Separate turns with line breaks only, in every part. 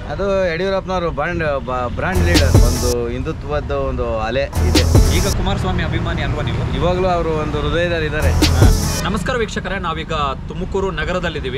ಅದು ಯಡಿಯೂರಪ್ಪನವರು brand brand leader ಒಂದು ಹಿಂದುತ್ವದ ಒಂದು ಅಲೆ ಇದೆ
ಈಗ ಕುಮಾರಸ್ವಾಮಿ ಅಭಿಮಾನಿ ಅಲ್ವಾ ನೀವು
ಇವಾಗಲೂ ಅವರು ಒಂದು ಹೃದಯದಲ್ಲಿ ಇದ್ದಾರೆ
ನಮಸ್ಕಾರ ವೀಕ್ಷಕರೇ ನಾವೀಗ ತುಮಕೂರು ನಗರದಲ್ಲಿದ್ದೀವಿ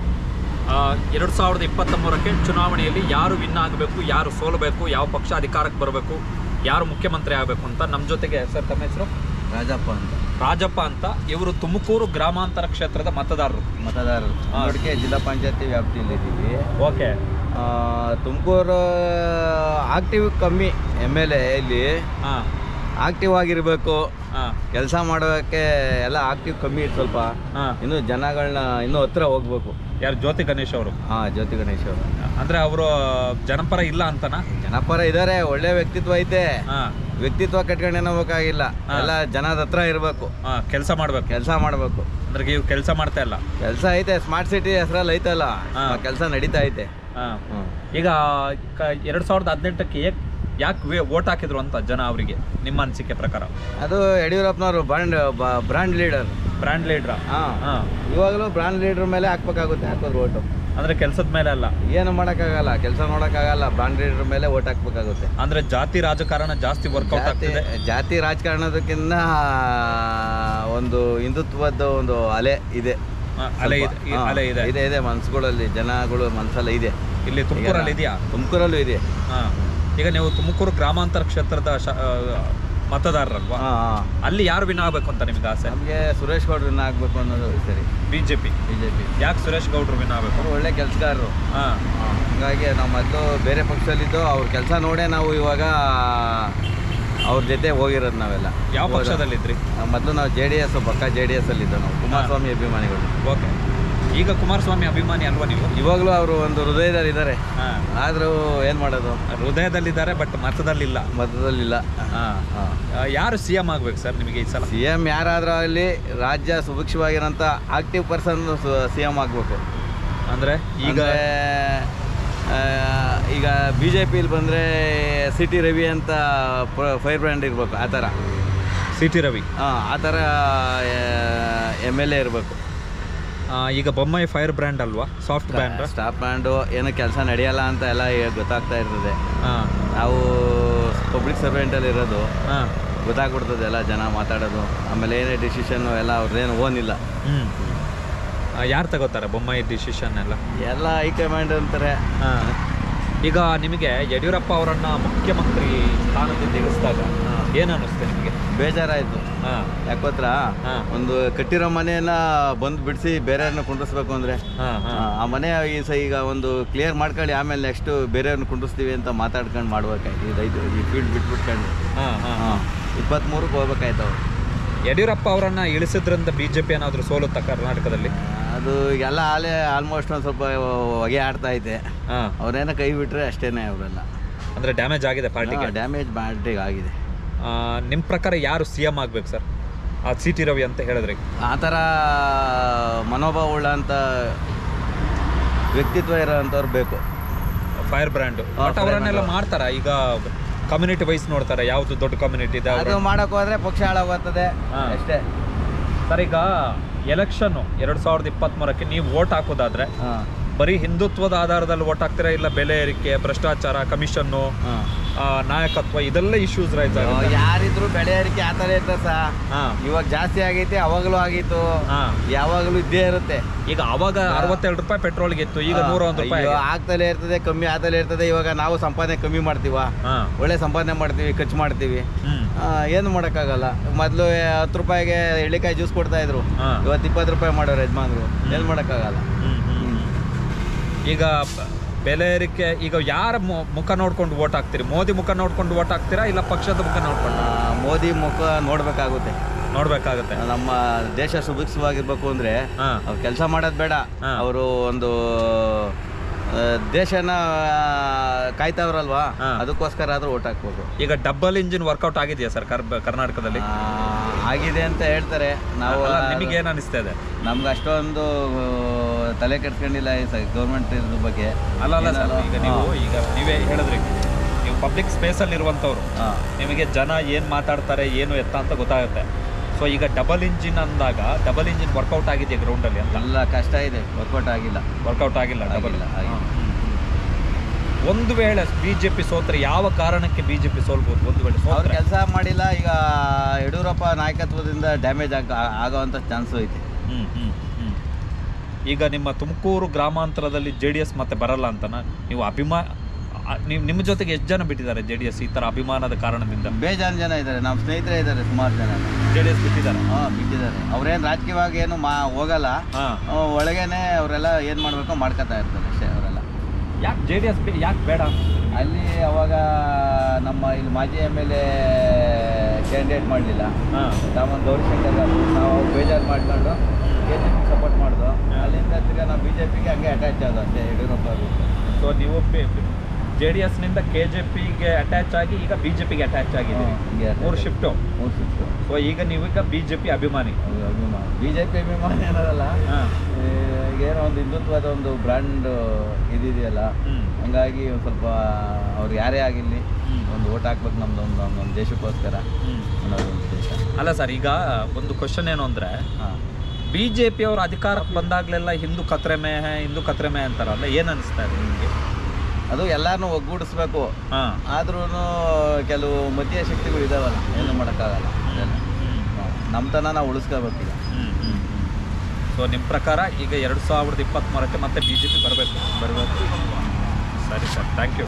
ಎರಡು ಸಾವಿರದ ಇಪ್ಪತ್ತ ಮೂರಕ್ಕೆ ಚುನಾವಣೆಯಲ್ಲಿ ಯಾರು ವಿನ್ ಆಗಬೇಕು ಯಾರು ಸೋಲಬೇಕು ಯಾವ ಪಕ್ಷ ಅಧಿಕಾರಕ್ಕೆ ಬರಬೇಕು ಯಾರು ಮುಖ್ಯಮಂತ್ರಿ ಆಗಬೇಕು ಅಂತ ನಮ್ಮ ಜೊತೆಗೆ ಸರ್ ತಮ್ಮ ಹೆಸರು
ರಾಜಪ್ಪ ಅಂತ
ರಾಜಪ್ಪ ಅಂತ ಇವರು ತುಮಕೂರು ಗ್ರಾಮಾಂತರ ಕ್ಷೇತ್ರದ ಮತದಾರರು
ಮತದಾರರು
ಹಾ.
ನೋಡಿಕೆ ಜಿಲ್ಲಾ ಪಂಚಾಯತಿ ವ್ಯಾಪ್ತಿಯಲ್ಲಿ ಇದ್ದೀವಿ
ಓಕೆ
ತುಮಕೂರು ಆಕ್ಟಿವ್ ಕಮ್ಮಿ ಎಮ್ ಎಲ್ ಎ ಇಲ್ಲಿ
ಹಾಂ
ಆಕ್ಟಿವ್ ಆಗಿರಬೇಕು
ಹಾಂ
ಕೆಲಸ ಮಾಡೋಕ್ಕೆ ಎಲ್ಲ ಆಕ್ಟಿವ್ ಕಮ್ಮಿ ಇತ್ತು ಸ್ವಲ್ಪ
ಹಾಂ
ಇನ್ನು ಜನಗಳನ್ನ ಇನ್ನೂ ಹತ್ರ ಹೋಗ್ಬೇಕು
ಯಾರು ಜ್ಯೋತಿ ಗಣೇಶ್ ಅವರು
ಹಾಂ ಜ್ಯೋತಿ ಗಣೇಶ್ ಅವರು
ಅಂದರೆ ಅವರು ಜನಪರ ಇಲ್ಲ ಅಂತನಾ
ಜನಪರ ಇದ್ದಾರೆ ಒಳ್ಳೆ ವ್ಯಕ್ತಿತ್ವ ಐತೆ
ಹಾಂ
ವ್ಯಕ್ತಿತ್ವ ಕಟ್ಕೊಂಡು ಏನೋ ಬೇಕಾಗಿಲ್ಲ
ಹಾ.
ಎಲ್ಲ ಜನದ ಹತ್ರ ಇರಬೇಕು
ಹಾಂ ಕೆಲಸ ಮಾಡಬೇಕು
ಕೆಲಸ ಮಾಡಬೇಕು
ಅಂದ್ರೆ ನೀವು ಕೆಲಸ ಮಾಡ್ತಾ ಇಲ್ಲ
ಕೆಲಸ ಐತೆ ಸ್ಮಾರ್ಟ್ ಸಿಟಿ ಹೆಸರಲ್ಲಿ ಐತಲ್ಲ
ಹಾ.
ಕೆಲಸ ನಡೀತಾ ಐತೆ
ಹಾಂ
ಹ್ಮ್.
ಈಗ ಕ ಎರಡು ಸಾವಿರದ ಹದಿನೆಂಟಕ್ಕೆ ಏಕ್ ಯಾಕೆ ವೋಟ್ ಹಾಕಿದ್ರು ಅಂತ ಜನ ಅವರಿಗೆ ನಿಮ್ಮ ಅನಿಸಿಕೆ ಪ್ರಕಾರ
ಅದು ಯಡಿಯೂರಪ್ಪನವರು ಬ್ರಾಂಡ್ ಬ್ರಾಂಡ್ ಲೀಡರ್
ಬ್ರ್ಯಾಂಡ್ ಲೀಡ್ರ
ಹಾಂ
ಹಾಂ
ಇವಾಗಲೂ ಬ್ರಾಂಡ್ ಲೀಡರ್ ಮೇಲೆ ಹಾಕ್ಬೇಕಾಗುತ್ತೆ ಹಾಕೋದು ಓಟು
ಅಂದ್ರೆ ಕೆಲಸದ ಮೇಲೆ ಅಲ್ಲ
ಏನು ಮಾಡೋಕ್ಕಾಗಲ್ಲ ಕೆಲಸ ನೋಡೋಕ್ಕಾಗಲ್ಲ ಬ್ರಾಂಡ್ ಲೀಡರ್ ಮೇಲೆ ಓಟ್ ಹಾಕ್ಬೇಕಾಗುತ್ತೆ
ಅಂದ್ರೆ ಜಾತಿ ರಾಜಕಾರಣ ಜಾಸ್ತಿ ವರ್ಕೌಟ್
ಜಾತಿ
ಆಗ್ತಿದೆ
ಜಾತಿ ರಾಜಕಾರಣದಕ್ಕಿಂತ ಒಂದು ಹಿಂದುತ್ವದ ಒಂದು ಅಲೆ ಇದೆ
ಹಾ, ಅಲೆ ಇದೆ ಈ
ಹಾ,
ಅಲೆ ಇದೆ
ಇದೆ ಇದೆ ಮನ್ಸುಗಳಲ್ಲಿ ಜನಗಳು ಮನಸ್ಸಲ್ಲಿ ಇದೆ
ಇಲ್ಲಿ ತುಮಕೂರಲ್ಲಿ ಇದೆಯಾ
ತುಮಕೂರಲ್ಲೂ ಇದೆ
ಹಾ ಈಗ ನೀವು ತುಮಕೂರು ಗ್ರಾಮಾಂತರ ಕ್ಷೇತ್ರದ ಶ- ಆ, ಮತದಾರರಲ್ವಾ
ಹಾಂ ಹಾಂ
ಅಲ್ಲಿ ಯಾರು ವಿನ್ ಆಗ್ಬೇಕು ಅಂತ ನಿಮ್ಗೆ ಆಸೆ
ನಮಗೆ ಸುರೇಶ್ ಗೌಡ್ರನ್ನ ಆಗ್ಬೇಕು ಅನ್ನೋದು ಸರಿ
ಬಿಜೆಪಿ
ಬಿ ಜೆ ಪಿ
ಯಾಕೆ ಸುರೇಶ್ ಗೌಡ್ರು ವಿನ್ ಆಗ್ಬೇಕು
ಅವರು ಒಳ್ಳೆ ಕೆಲಸಗಾರರು
ಹಾ
ಹಂಗಾಗಿ ನಾವು ಮೊದಲು ಬೇರೆ ಪಕ್ಷದಲ್ಲಿದ್ದು ಅವ್ರ ಕೆಲಸ ನೋಡೇ ನಾವು ಇವಾಗ ಅವ್ರ ಜೊತೆ ಹೋಗಿರೋದು ನಾವೆಲ್ಲ
ಯಾವ ಪಕ್ಷದಲ್ಲಿದ್ರಿ
ಮೊದಲು ನಾವು ಜೆ ಡಿ ಎಸ್ ಪಕ್ಕ ಜೆ ಡಿ ಎಸ್ ಅಲ್ಲಿದ್ದು ನಾವು ಕುಮಾರಸ್ವಾಮಿ ಅಭಿಮಾನಿಗಳು
ಓಕೆ ಈಗ ಕುಮಾರಸ್ವಾಮಿ ಅಭಿಮಾನಿ ಅಲ್ವಾ ನೀವು
ಇವಾಗಲೂ ಅವರು ಒಂದು ಹೃದಯದಲ್ಲಿ ಇದ್ದಾರೆ
ಹಾ
ಆದರೂ ಏನು ಮಾಡೋದು
ಹೃದಯದಲ್ಲಿದ್ದಾರೆ ಬಟ್ ಮತದಲ್ಲಿಲ್ಲ
ಮತದಲ್ಲಿಲ್ಲ
ಹಾ ಆ, ಯಾರು ಸಿ ಎಂ ಆಗ್ಬೇಕು ಸರ್ ನಿಮಗೆ ಈ ಸಲ
ಸಿ ಎಮ್ ಯಾರಾದರೂ ಆಗಲಿ ರಾಜ್ಯ ಸುಭಿಕ್ಷವಾಗಿರೋಂಥ ಆಕ್ಟಿವ್ ಪರ್ಸನ್ ಸಿ ಎಮ್ ಆಗಬೇಕು
ಅಂದ್ರೆ ಈಗ
ಈಗ ಈಗ ಬಿ ಜೆ ಪಿಲಿ ಬಂದರೆ ಸಿ ಟಿ ರವಿ ಅಂತ ಫೈರ್ ಬ್ರ್ಯಾಂಡ್ ಇರಬೇಕು ಆ ಥರ
ಸಿ ಟಿ ರವಿ
ಹಾಂ ಆ ಥರ ಎಮ್ ಎಲ್ ಎ ಇರಬೇಕು
ಆ, ಈಗ ಬೊಮ್ಮಾಯಿ ಫೈರ್ ಬ್ರ್ಯಾಂಡ್ ಅಲ್ವಾ ಸಾಫ್ಟ್ ಬ್ರ್ಯಾಂಡ್
ಸ್ಟಾಪ್ ಬ್ರ್ಯಾಂಡು ಏನೋ ಕೆಲಸ ನಡೆಯಲ್ಲ ಅಂತ ಎಲ್ಲ ಈಗ ಗೊತ್ತಾಗ್ತಾ ಇರ್ತದೆ
ಹಾಂ
ನಾವು ಪಬ್ಲಿಕ್ ಸರ್ವೆಂಟಲ್ಲಿ ಇರೋದು
ಹಾಂ
ಗೊತ್ತಾಗ್ಬಿಡ್ತದೆ ಎಲ್ಲ ಜನ ಮಾತಾಡೋದು ಆಮೇಲೆ ಏನೇ ಡಿಸಿಷನ್ನು ಎಲ್ಲ ಅವ್ರದ್ದೇನು ಓನಿಲ್ಲ
ಹ್ಞೂ ಯಾರು ತಗೋತಾರೆ ಬೊಮ್ಮಾಯಿ ಡಿಸಿಷನ್ ಎಲ್ಲ
ಎಲ್ಲ ಹೈಕಮಾಂಡ್ ಅಂತಾರೆ
ಹಾಂ ಈಗ ನಿಮಗೆ ಯಡಿಯೂರಪ್ಪ ಅವರನ್ನ ಮುಖ್ಯಮಂತ್ರಿ ಸ್ಥಾನದಿಂದ ಇಳಿಸಿದಾಗ ಏನು ಅನ್ನಿಸ್ತೆ ನಿಮಗೆ
ಬೇಜಾರಾಯಿತು
ಹಾಂ
ಯಾಕೋತ್ರ
ಹಾಂ
ಒಂದು ಕಟ್ಟಿರೋ ಮನೆಯನ್ನ ಬಂದು ಬಿಡಿಸಿ ಬೇರೆಯವ್ರನ್ನ ಕುಂಡ್ರಿಸ್ಬೇಕು ಅಂದರೆ
ಹಾಂ ಹಾಂ
ಆ ಮನೆ ಈ ಸ ಈಗ ಒಂದು ಕ್ಲಿಯರ್ ಮಾಡ್ಕೊಳ್ಳಿ ಆಮೇಲೆ ನೆಕ್ಸ್ಟು ಬೇರೆಯವ್ರನ್ನ ಕುಂಡ್ರಿಸ್ತೀವಿ ಅಂತ ಮಾತಾಡ್ಕೊಂಡು ಮಾಡ್ಬೇಕಾಯ್ತು ಇದು ಐದು ಈ ಫೀಲ್ಡ್ ಬಿಟ್ಬಿಟ್ಕೊಂಡು
ಹಾಂ ಹಾಂ
ಹಾಂ ಇಪ್ಪತ್ತ್ಮೂರಕ್ಕೆ ಹೋಗ್ಬೇಕಾಯ್ತು ಅವ್ರು
ಯಡಿಯೂರಪ್ಪ ಅವರನ್ನ ಇಳಿಸಿದ್ರಿಂದ ಬಿ ಜೆ ಪಿ ಏನಾದರೂ ಸೋಲುತ್ತಾ ಕರ್ನಾಟಕದಲ್ಲಿ
ಅದು ಎಲ್ಲ ಆಲೇ ಆಲ್ಮೋಸ್ಟ್ ಒಂದು ಸ್ವಲ್ಪ ಹೊಗೆ ಆಡ್ತಾ ಐತೆ
ಹಾಂ
ಅವ್ರೇನೋ ಕೈ ಬಿಟ್ಟರೆ ಅಷ್ಟೇನೆ ಅವರೆಲ್ಲ
ಅಂದರೆ ಡ್ಯಾಮೇಜ್ ಆಗಿದೆ ಪಾರ್ಟಿಗೆ
ಡ್ಯಾಮೇಜ್ ಮಾಡಿಗೆ ಆಗಿದೆ
ನಿಮ್ಮ ಪ್ರಕಾರ ಯಾರು ಸಿ ಎಂ ಆಗ್ಬೇಕು ಸರ್ ಆ ಸಿ ಟಿ ರವಿ ಅಂತ ಹೇಳಿದ್ರಿ
ಆ ಥರ ಮನೋಭಾವ ಉಳ್ಳಂಥ ವ್ಯಕ್ತಿತ್ವ ಇರೋವಂಥವ್ರು ಬೇಕು
ಫೈರ್ ಬ್ರ್ಯಾಂಡ್
ಹಾ,
ಬಟ್
fire
ಅವರನ್ನೆಲ್ಲ
brand.
ಮಾಡ್ತಾರ ಈಗ ಕಮ್ಯುನಿಟಿ ವೈಸ್ ನೋಡ್ತಾರೆ ಯಾವ್ದು ದೊಡ್ಡ ಕಮ್ಯುನಿಟಿ ಇದೆ
ಅದು ಮಾಡಕ್ ಹೋದ್ರೆ ಪಕ್ಷ ಹಾಳಾಗೋಗ್ತದೆ
ಹಾ.
ಅಷ್ಟೇ
ಸರ್ ಈಗ ಎಲೆಕ್ಷನ್ ಎರಡ್ ಸಾವಿರದ ಇಪ್ಪತ್ತ್ಮೂರಕ್ಕೆ ನೀವು ವೋಟ್ ಹಾಕೋದಾದ್ರೆ
ಹಾಂ
ಬರೀ ಹಿಂದುತ್ವದ ಆಧಾರದಲ್ಲಿ ವೋಟ್ ಹಾಕ್ತೀರಾ ಇಲ್ಲ ಬೆಲೆ ಏರಿಕೆ ಭ್ರಷ್ಟಾಚಾರ ಕಮಿಷನ್ನು
ಹಾಂ
ನಾಯಕತ್ವ ಇದೆಲ್ಲ ಇಶ್ಯೂಸ್ ರೈಸ್ ಆಗುತ್ತೆ
ಯಾರಿದ್ರು ಬೆಳೆ ಏರಿಕೆ ಆ ಥರ ಇರ್ತದೆ ಸಾ
ಹಾ
ಇವಾಗ ಜಾಸ್ತಿ ಆಗೈತೆ ಅವಾಗಲೂ ಆಗಿತ್ತು
ಹಾ
ಯಾವಾಗಲೂ ಇದ್ದೇ ಇರುತ್ತೆ
ಈಗ ಅವಾಗ ಅರವತ್ತೆರಡು ರೂಪಾಯಿ ಪೆಟ್ರೋಲ್ಗೆ ಇತ್ತು ಈಗ ನೂರ ಒಂದು ರೂಪಾಯಿ
ಅಯ್ಯೋ, ಆಗ್ತಲೇ ಇರ್ತದೆ ಕಮ್ಮಿ ಆಗ್ತಲೇ ಇರ್ತದೆ ಇವಾಗ ನಾವು ಸಂಪಾದನೆ ಕಮ್ಮಿ ಮಾಡ್ತೀವ
ಹಾ
ಒಳ್ಳೆ ಸಂಪಾದನೆ ಮಾಡ್ತೀವಿ ಖರ್ಚು ಮಾಡ್ತೀವಿ
ಹ್ಮ್
ಆ, ಏನು ಮಾಡೋಕ್ಕಾಗಲ್ಲ ಮೊದಲು ಹತ್ತು ರೂಪಾಯಿಗೆ ಎಳ್ಳಿಕಾಯಿ ಜ್ಯೂಸ್ ಕೊಡ್ತಾ ಇದ್ರು
ಹಾ
ಇವತ್ತು ಇಪ್ಪತ್ತು ರೂಪಾಯಿ ಮಾಡೋರು ಯಜಮಾನ್ರು ಏನು ಮಾಡೋಕ್ಕಾಗಲ್ಲ
ಹ್ಮ್, ಹ್ಮ್, ಹ್ಮ್. ಈಗ ಬ- ಬೆಲೆ ಏರಿಕೆ ಈಗ ಯಾರ ಮು- ಮುಖ ನೋಡ್ಕೊಂಡು ವೋಟ್ ಹಾಕ್ತೀರಿ ಮೋದಿ ಮುಖ ನೋಡ್ಕೊಂಡು ವೋಟ್ ಹಾಕ್ತೀರಾ ಇಲ್ಲ ಪಕ್ಷದ ಮುಖ ನೋಡ್ಕೊಂಡು
ಆ, ಮೋದಿ ಮುಖ ನೋಡ್ಬೇಕಾಗುತ್ತೆ
ನೋಡ್ಬೇಕಾಗತ್ತೆ
ನಮ್ಮ ದೇಶ ಸುಭಿಕ್ಷವಾಗಿರ್ಬೇಕು ಅಂದ್ರೆ
ಹಾ
ಅವ್ರು ಕೆಲಸ ಮಾಡೋದು ಬೇಡ
ಹಾ.
ಅವರು ಒಂದು ಆ, ದೇಶನ ಆ, ಕಾಯ್ತಾವ್ರಲ್ವಾ
ಹಾ.
ಅದಕ್ಕೋಸ್ಕರ ಆದ್ರೂ ಓಟ್ ಹಾಕ್ಬೇಕು
ಈಗ ಡಬಲ್ ಇಂಜಿನ್ ವರ್ಕೌಟ್ ಆಗಿದೆಯಾ ಸರ್ ಕರ್- ಕರ್ನಾಟಕದಲ್ಲಿ
ಆ, ಆಗಿದೆ ಅಂತ ಹೇಳ್ತಾರೆ ನಾವು
ಅಲ್ಲ, ನಿಮಗೆ ಏನ್ ಅನಿಸ್ತಾ ಇದೆ
ನಮ್ಗೆ ಅಷ್ಟೊಂದು ಆ, ತಲೆ ಕೆಡ್ಸ್ಕೊಂಡಿಲ್ಲ ಈ ಗೌರ್ಮೆಂಟ್ ಇದ್ರ ಬಗ್ಗೆ
ಅಲ್ಲ ಅಲ್ಲ ಸರ್
ಏನೋ-
ಈಗ ನೀವು ಈಗ ನೀವೇ ಹೇಳಿದ್ರಿ ನೀವು ಪಬ್ಲಿಕ್ ಸ್ಪೇಸಲ್ಲಿ ಇರುವಂಥವ್ರು
ಹಾ.
ನಿಮಗೆ ಜನ ಏನು ಮಾತಾಡ್ತಾರೆ ಏನು ಎತ್ತ ಅಂತ ಗೊತ್ತಾಗುತ್ತೆ ಸೊ ಈಗ ಡಬಲ್ ಇಂಜಿನ್ ಅಂದಾಗ ಡಬಲ್ ಇಂಜಿನ್ ವರ್ಕೌಟ್ ಆಗಿದೆ ಗ್ರೌಂಡಲ್ಲಿ ಅಂತ
ಎಲ್ಲ ಕಷ್ಟ ಇದೆ ವರ್ಕೌಟ್ ಆಗಿಲ್ಲ
ವರ್ಕೌಟ್ ಆಗಿಲ್ಲ ಡಬಲ್
ಆಗಿಲ್ಲ, ಆಗಿಲ್ಲ.
ಒಂದು ವೇಳೆ ಬಿ ಜೆ ಪಿ ಸೋತ್ರೆ ಯಾವ ಕಾರಣಕ್ಕೆ ಬಿ ಜೆ ಪಿ ಸೋಲ್ಬೋದು ಒಂದು ವೇಳೆ
ಅವ್ರು
ಸೋತ್ರೆ
ಕೆಲಸ ಮಾಡಿಲ್ಲ ಈಗ ಯಡಿಯೂರಪ್ಪ ನಾಯಕತ್ವದಿಂದ ಡ್ಯಾಮೇಜ್ ಆಗ ಆಗೋವಂಥ ಚಾನ್ಸು ಐತೆ
ಹ್ಮ್, ಹ್ಮ್, ಹ್ಮ್. ಈಗ ನಿಮ್ಮ ತುಮಕೂರು ಗ್ರಾಮಾಂತರದಲ್ಲಿ ಜೆ ಡಿ ಎಸ್ ಮತ್ತೆ ಬರಲ್ಲ ಅಂತನ ನೀವು ಅಭಿಮಾ ಆ, ನೀವು ನಿಮ್ಮ ಜೊತೆಗೆ ಎಷ್ಟು ಜನ ಬಿಟ್ಟಿದ್ದಾರೆ ಜೆ ಡಿ ಎಸ್ ಈ ಥರ ಅಭಿಮಾನದ ಕಾರಣದಿಂದ
ಬೇಜಾನ್ ಜನ ಇದ್ದಾರೆ ನಮ್ಮ ಸ್ನೇಹಿತರೆ ಇದ್ದಾರೆ ಸುಮಾರು ಜನ
ಜೆ ಡಿ ಎಸ್ ಬಿಟ್ಟಿದ್ದಾರೆ
ಹಾಂ ಬಿಟ್ಟಿದ್ದಾರೆ ಅವ್ರೇನು ರಾಜಕೀಯವಾಗಿ ಏನು ಮಾ ಹೋಗಲ್ಲ
ಹಾಂ
ಆ, ಒಳಗೇನೆ ಅವರೆಲ್ಲ ಏನು ಮಾಡಬೇಕೋ ಮಾಡ್ಕೊತಾ ಇರ್ತಾರೆ ಅಷ್ಟೇ ಅವರೆಲ್ಲ
ಯಾಕೆ ಜೆ ಡಿ ಎಸ್ ಯಾಕೆ ಬೇಡ
ಅಲ್ಲಿ ಅವಾಗ ನಮ್ಮ ಇಲ್ಲಿ ಮಾಜಿ ಎಮ್ ಎಲ್ ಎ ಕ್ಯಾಂಡಿಡೇಟ್ ಮಾಡಲಿಲ್ಲ
ಹಾಂ
ರಾಮನ್ ಗೌರಿಶಂಕರ್ ಅವರು ನಾವು ಅವ್ರು ಬೇಜಾರು ಮಾಡ್ಕೊಂಡು ಕೆ ಜೆ ಪಿ ಸಪೋರ್ಟ್ ಮಾಡಿದ್ರು ಅಲ್ಲಿಂದ ತಿರ್ಗಾ ನಾವು ಬಿ ಜೆ ಪಿಗೆ ಹಂಗೆ ಅಟ್ಯಾಚ್ ಆದ ಅಷ್ಟೇ ಯಡಿಯೂರಪ್ಪ ಅವರು
ಸೊ ನೀವು ಜೆ ಡಿ ಎಸ್ನಿಂದ ಕೆ ಜೆ ಪಿಗೆ ಅಟ್ಯಾಚ್ ಆಗಿ ಈಗ ಬಿ ಜೆ ಪಿಗೆ ಅಟ್ಯಾಚ್ ಆಗಿದ್ದೀರಿ
ಹ್ಮ್, ಹಿಂಗೆ attach
ಮೂರು
ಆಗಿ.
ಶಿಫ್ಟು
ಮೂರು ಸಿಕ್ತು
ಸೊ ಈಗ ನೀವೀಗ ಬಿ ಜೆ ಪಿ ಅಭಿಮಾನಿ
ಅಭಿಮಾನ ಬಿ ಜೆ ಪಿ ಅಭಿಮಾನ ಏನದಲ್ಲ
ಹಾಂ
ಈಗ ಏನೋ ಒಂದು ಹಿಂದುತ್ವದ ಒಂದು ಬ್ರ್ಯಾಂಡ್ ಇದಿದೆಯಲ್ಲ
ಹ್ಞೂ
ಹಂಗಾಗಿ ಒಂದು ಸ್ವಲ್ಪ ಅವ್ರು ಯಾರೇ ಆಗಿರಲಿ
ಹ್ಮ್.
ಒಂದು ಓಟ್ ಹಾಕ್ಬೇಕು ನಮ್ದು ಒಂದು ನಮ್ಮ ದೇಶಕ್ಕೋಸ್ಕರ
ಹ್ಞೂ
ಅನ್ನೋದು ಒಂದು ಉದ್ದೇಶ
ಅಲ್ಲ ಸರ್ ಈಗ ಒಂದು ಕ್ವಶನ್ ಏನು ಅಂದರೆ
ಹಾಂ
ಬಿ ಜೆ ಪಿ ಅವರು ಅಧಿಕಾರಕ್ಕೆ ಬಂದಾಗಲೆಲ್ಲ ಹಿಂದೂ ಕತ್ರೆ ಮೇ ಹೇ ಹಿಂದೂ ಕತ್ರೆ ಮೇ ಅಂತಾರಲ್ಲ ಏನು ಅನಿಸ್ತಾ ಇದೆ ನಿಮಗೆ
ಅದು ಎಲ್ಲಾರನ್ನೂ ಒಗ್ಗೂಡಿಸ್ಬೇಕು
ಹಾಂ
ಆದ್ರೂ ಕೆಲವು ಮತೀಯ ಶಕ್ತಿಗಳು ಇದಾವಲ್ಲ ಏನು ಮಾಡೋಕ್ಕಾಗಲ್ಲ ಅದೆಲ್ಲ ನಮ್ಮತನ ನಾವು ಉಳಿಸ್ಕೋಬೇಕು ಈಗ
ಸೊ ನಿಮ್ಮ ಪ್ರಕಾರ ಈಗ ಎರಡು ಸಾವಿರದ ಇಪ್ಪತ್ತ್ಮೂರಕ್ಕೆ ಮತ್ತೆ ಬಿ ಜೆ ಪಿ ಬರಬೇಕು
ಬರಬೇಕು
ಸರಿ ಸರ್ ಥ್ಯಾಂಕ್ ಯು